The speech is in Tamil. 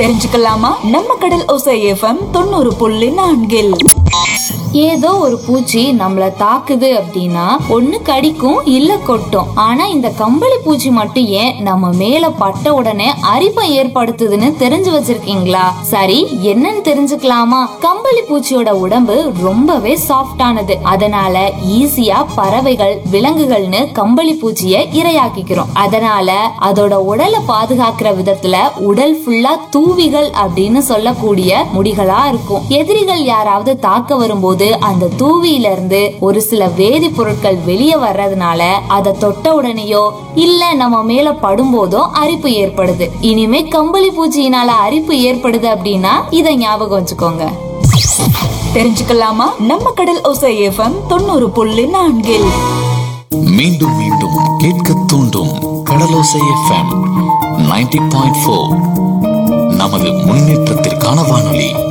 தெரிஞ்சுக்கலாமா நம்ம கடல் ஓசை எஃப்எம் தொண்ணூறு புள்ளி நான்கில் ஏதோ ஒரு பூச்சி நம்மள தாக்குது அப்படின்னா ஒண்ணு கடிக்கும் இல்ல கொட்டும் ஆனா இந்த கம்பளி பூச்சி மட்டும் ஏன் நம்ம மேல பட்ட உடனே அரிப்பை ஏற்படுத்துதுன்னு தெரிஞ்சு வச்சிருக்கீங்களா சரி என்னன்னு தெரிஞ்சுக்கலாமா கம்பளி பூச்சியோட உடம்பு ரொம்பவே சாஃப்டானது அதனால ஈஸியா பறவைகள் விலங்குகள்னு கம்பளி பூச்சிய இரையாக்கிக்கிறோம் அதனால அதோட உடலை பாதுகாக்கிற விதத்துல உடல் ஃபுல்லா தூவிகள் அப்படின்னு சொல்லக்கூடிய முடிகளா இருக்கும் எதிரிகள் யாராவது தாக்க வரும்போது அந்த தூவியில இருந்து ஒரு சில வேதிப்பொருட்கள் வெளியே வர்றதுனால அதை தொட்ட உடனேயோ இல்ல நம்ம மேல படும்போதோ அரிப்பு ஏற்படுது இனிமே கம்பளி பூச்சியினால அரிப்பு ஏற்படுது அப்படின்னா இதை ஞாபகம் வச்சுக்கோங்க தெரிஞ்சுக்கலாமா நம்ம கடல் ஓசை எஃப்எம் தொண்ணூறு புள்ளி நான்கில் மீண்டும் மீண்டும் கேட்க தூண்டும் Kadalosai FM ninety point four நமது முன்னேற்றத்திற்கான வானொலி